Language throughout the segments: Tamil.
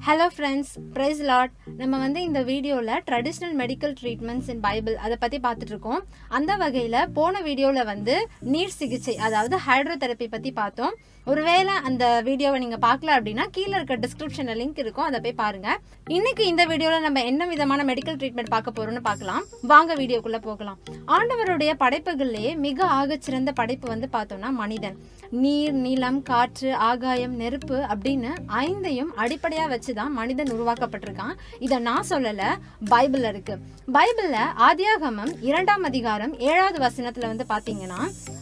ஹலோ ஃப்ரெண்ட்ஸ் ப்ரைஸ் லாட் நம்ம வந்து இந்த வீடியோவில் traditional medical treatments in Bible அதை பற்றி பார்த்துட்டு இருக்கோம் அந்த வகையில் போன வீடியோவில் வந்து நீர் சிகிச்சை அதாவது ஹைட்ரோதெரப்பி பற்றி பார்த்தோம் ஒருவேளை அந்த வீடியோவை நீங்கள் பார்க்கல அப்படின்னா கீழே இருக்க டிஸ்கிரிப்ஷனில் லிங்க் இருக்கும் அதை போய் பாருங்கள் இன்னைக்கு இந்த வீடியோவில் நம்ம என்ன விதமான மெடிக்கல் ட்ரீட்மெண்ட் பார்க்க போகிறோம்னு பார்க்கலாம் வாங்க வீடியோக்குள்ளே போகலாம் ஆண்டவருடைய படைப்புகள்லேயே மிக ஆகச்சிறந்த படைப்பு வந்து பார்த்தோம்னா மனிதன் நீர் நிலம் காற்று ஆகாயம் நெருப்பு அப்படின்னு ஐந்தையும் அடிப்படையாக வச்சு தான் மனிதன் உருவாக்கப்பட்டிருக்கான் இதை நான் சொல்லலை பைபிளில் இருக்கு பைபிளில் ஆதியாகமம் இரண்டாம் அதிகாரம் ஏழாவது வசனத்தில் வந்து பார்த்தீங்கன்னா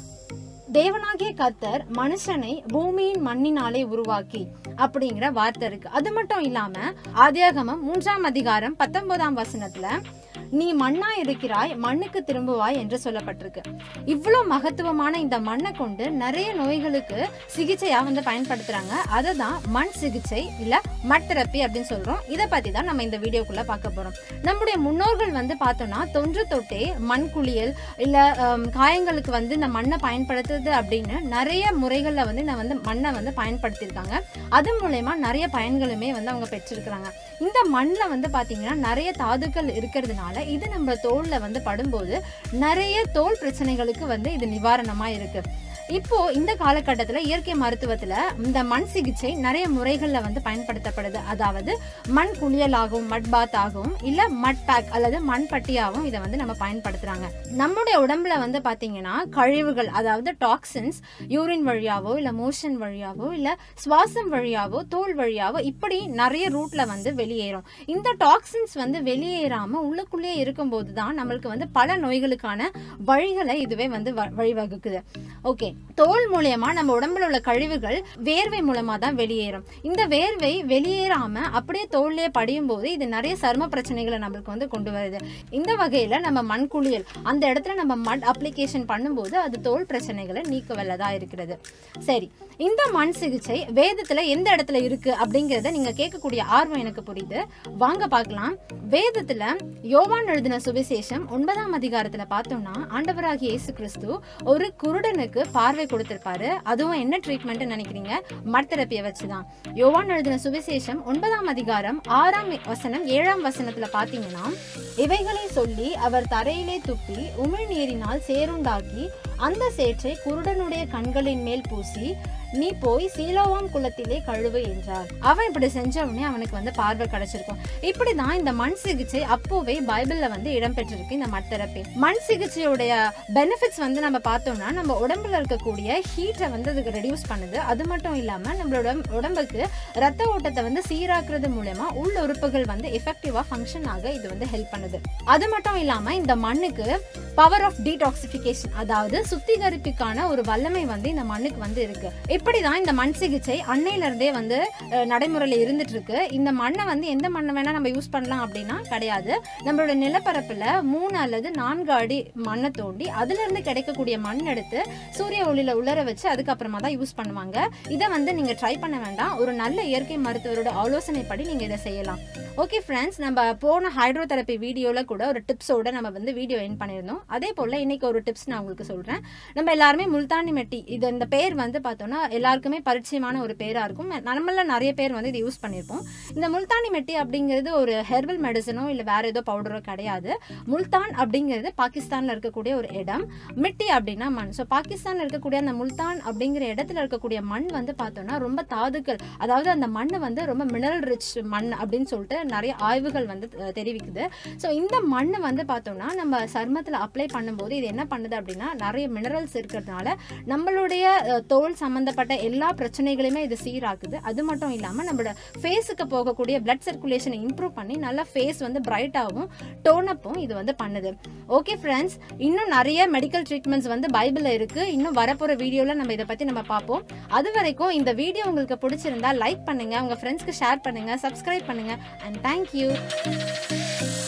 தேவனாகிய கர்த்தர் மனுஷனை பூமியின் மண்ணினாலே உருவாக்கி அப்படிங்கிற வார்த்தை இருக்கு அது மட்டும் இல்லாம ஆதியாகமம் மூன்றாம் அதிகாரம் பத்தொன்பதாம் வசனத்துல நீ மண்ணா இருக்கிறாய் மண்ணுக்கு திரும்புவாய் என்று சொல்லப்பட்டிருக்கு இவ்வளோ மகத்துவமான இந்த மண்ணை கொண்டு நிறைய நோய்களுக்கு சிகிச்சையா வந்து பயன்படுத்துறாங்க அதை தான் மண் சிகிச்சை இல்ல மட் தெரப்பி அப்படின்னு சொல்றோம் இதை பத்தி தான் நம்ம இந்த வீடியோக்குள்ள பார்க்க போறோம் நம்முடைய முன்னோர்கள் வந்து பார்த்தோம்னா தொன்று தொட்டே மண் குளியல் இல்ல ஹம், காயங்களுக்கு வந்து இந்த மண்ணை பயன்படுத்துறது அப்படின்னு நிறைய முறைகள்ல வந்து நான் வந்து மண்ணை வந்து பயன்படுத்தியிருக்காங்க அது மூலயமா நிறைய பயன்களுமே வந்து அவங்க பெற்றிருக்கிறாங்க இந்த மண்ணில் வந்து பார்த்தீங்கன்னா நிறைய தாதுக்கள் இருக்கிறதுனால இது நம்ம தோல்ல வந்து படும்போது நிறைய தோல் பிரச்சனைகளுக்கு வந்து இது நிவாரணமா இருக்கு இப்போ இந்த காலகட்டத்தில் இயற்கை மருத்துவத்தில் இந்த மண் சிகிச்சை நிறைய முறைகளில் வந்து பயன்படுத்தப்படுது அதாவது மண் குளியலாகவும் மட் பாத் ஆகவும் இல்லை மட் பேக் அல்லது மண் பட்டியாகவும் இதை வந்து நம்ம பயன்படுத்துறாங்க நம்முடைய உடம்புல வந்து பார்த்தீங்கன்னா கழிவுகள் அதாவது டாக்ஸின்ஸ் யூரின் வழியாவோ இல்லை மோஷன் வழியாவோ இல்லை சுவாசம் வழியாவோ தோல் வழியாவோ இப்படி நிறைய ரூட்ல வந்து வெளியேறும் இந்த டாக்ஸின்ஸ் வந்து வெளியேறாம உள்ளுக்குள்ளேயே இருக்கும்போது தான் நம்மளுக்கு வந்து பல நோய்களுக்கான வழிகளை இதுவே வந்து வ- வழிவகுக்குது ஓகே தோல் மூலியமா நம்ம உடம்புல உள்ள கழிவுகள் வேர்வை மூலமா தான் வெளியேறும் இந்த வேர்வை வெளியேறாம அப்படியே தோல்லே படியும் போது இது நிறைய சரும பிரச்சனைகளை நம்மளுக்கு வந்து கொண்டு வருது இந்த வகையில நம்ம மண் குளியல் அந்த இடத்துல நம்ம மட் அப்ளிகேஷன் பண்ணும்போது அது தோல் பிரச்சனைகளை நீக்க வல்லதா இருக்கிறது சரி இந்த மண் சிகிச்சை வேதத்துல எந்த இடத்துல இருக்கு அப்படிங்கறத நீங்க கேட்கக்கூடிய ஆர்வம் எனக்கு புரியுது வாங்க பார்க்கலாம் வேதத்துல யோவான் எழுதின சுவிசேஷம் ஒன்பதாம் அதிகாரத்துல பார்த்தோம்னா ஆண்டவராகிய இயேசு கிறிஸ்து ஒரு குருடனுக்கு பார்வை கொடுத்திருப்பாரு அதுவும் என்ன ட்ரீட்மெண்ட் நினைக்கிறீங்க மட் தெரப்பியை வச்சுதான் யோவான் எழுதின சுவிசேஷம் ஒன்பதாம் அதிகாரம் ஆறாம் வசனம் ஏழாம் வசனத்துல பாத்தீங்கன்னா இவைகளை சொல்லி அவர் தரையிலே துப்பி உமிழ்நீரினால் சேருண்டாக்கி அந்த சேற்றை குருடனுடைய கண்களின் மேல் பூசி நீ போய் சீலோவாம் குளத்திலே கழுவு என்றார் அவன் இப்படி செஞ்ச உடனே அவனுக்கு வந்து பார்வை கிடைச்சிருக்கும் இப்படிதான் இந்த மண் சிகிச்சை அப்போவே பைபிள்ல வந்து இடம்பெற்றிருக்கு இந்த மட் தெரப்பி மண் சிகிச்சையுடைய பெனிஃபிட்ஸ் வந்து நம்ம பார்த்தோம்னா நம்ம உடம்புல இருக்கக்கூடிய ஹீட்டை வந்து அதுக்கு ரெடியூஸ் பண்ணுது அது மட்டும் இல்லாம நம்மளோட உடம்புக்கு ரத்த ஓட்டத்தை வந்து சீராக்குறது மூலயமா உள் உறுப்புகள் வந்து எஃபெக்டிவா ஃபங்க்ஷன் ஆக இது வந்து ஹெல்ப் பண்ணுது அது மட்டும் இல்லாம இந்த மண்ணுக்கு பவர் ஆஃப் டீடாக்சிஃபிகேஷன் அதாவது சுத்திகரிப்புக்கான ஒரு வல்லமை வந்து இந்த மண்ணுக்கு வந்து இருக்கு இப்படிதான் இந்த மண் சிகிச்சை அன்னையில இருந்தே வந்து அஹ், நடைமுறையில இருந்துட்டு இருக்கு இந்த மண்ணை வந்து எந்த மண்ணை வேணா நம்ம யூஸ் பண்ணலாம் அப்படின்னா கிடையாது நம்மளோட நிலப்பரப்புல மூணு அல்லது நான்கு அடி மண்ணை தோண்டி அதுல இருந்து கிடைக்கக்கூடிய மண் எடுத்து சூரிய ஒளியில உலர வச்சு அதுக்கப்புறமா தான் யூஸ் பண்ணுவாங்க இதை வந்து நீங்க ட்ரை பண்ண வேண்டாம் ஒரு நல்ல இயற்கை மருத்துவரோட ஆலோசனைப்படி நீங்க இதை செய்யலாம் ஓகே ஃப்ரெண்ட்ஸ் நம்ம போன ஹைட்ரோதெரப்பி வீடியோவில் கூட ஒரு டிப்ஸோட நம்ம வந்து வீடியோ என் பண்ணியிருந்தோம் அதே போல் இன்னைக்கு ஒரு டிப்ஸ் நான் உங்களுக்கு சொல்கிறேன் நம்ம எல்லாருமே முல்தானி மெட்டி இது இந்த பேர் வந்து பார்த்தோன்னா எல்லாருக்குமே பரிச்சயமான ஒரு பேராக இருக்கும் நம்மள நிறைய பேர் வந்து இதை யூஸ் பண்ணியிருப்போம் இந்த முல்தானி மெட்டி அப்படிங்கிறது ஒரு ஹெர்பல் மெடிசனோ இல்லை வேற ஏதோ பவுடரோ கிடையாது முல்தான் அப்படிங்கிறது பாகிஸ்தானில் இருக்கக்கூடிய ஒரு இடம் மிட்டி அப்படின்னா மண் ஸோ பாகிஸ்தானில் இருக்கக்கூடிய அந்த முல்தான் அப்படிங்கிற இடத்துல இருக்கக்கூடிய மண் வந்து பார்த்தோன்னா ரொம்ப தாதுக்கள் அதாவது அந்த மண் வந்து ரொம்ப மினரல் ரிச் மண் அப்படின்னு சொல்லிட்டு நிறைய ஆய்வுகள் வந்து அஹ், தெரிவிக்குது ஸோ இந்த மண் வந்து பார்த்தோம்னா நம்ம சருமத்தில் அப்ளை பண்ணும்போது இது என்ன பண்ணுது அப்படின்னா நிறைய மினரல்ஸ் இருக்கிறதுனால நம்மளுடைய அஹ், தோல் சம்மந்தப்பட்ட எல்லா பிரச்சனைகளையுமே இது சீராக்குது அது மட்டும் இல்லாமல் நம்மளோட ஃபேஸுக்கு போகக்கூடிய பிளட் சர்க்குலேஷனை இம்ப்ரூவ் பண்ணி நல்லா ஃபேஸ் வந்து பிரைட்டாகவும் டோனப்பும் இது வந்து பண்ணுது ஓகே ஃப்ரெண்ட்ஸ் இன்னும் நிறைய மெடிக்கல் ட்ரீட்மெண்ட்ஸ் வந்து பைபிளில் இருக்குது இன்னும் வரப்போகிற வீடியோவில் நம்ம இதை பற்றி நம்ம பார்ப்போம் அது வரைக்கும் இந்த வீடியோ உங்களுக்கு பிடிச்சிருந்தா லைக் பண்ணுங்கள் உங்கள் ஃப்ரெண்ட்ஸ்க்கு ஷேர் பண்ணுங்கள் சப்ஸ்கிரைப் பண்ணுங்கள் அண்ட் தேங்க்யூ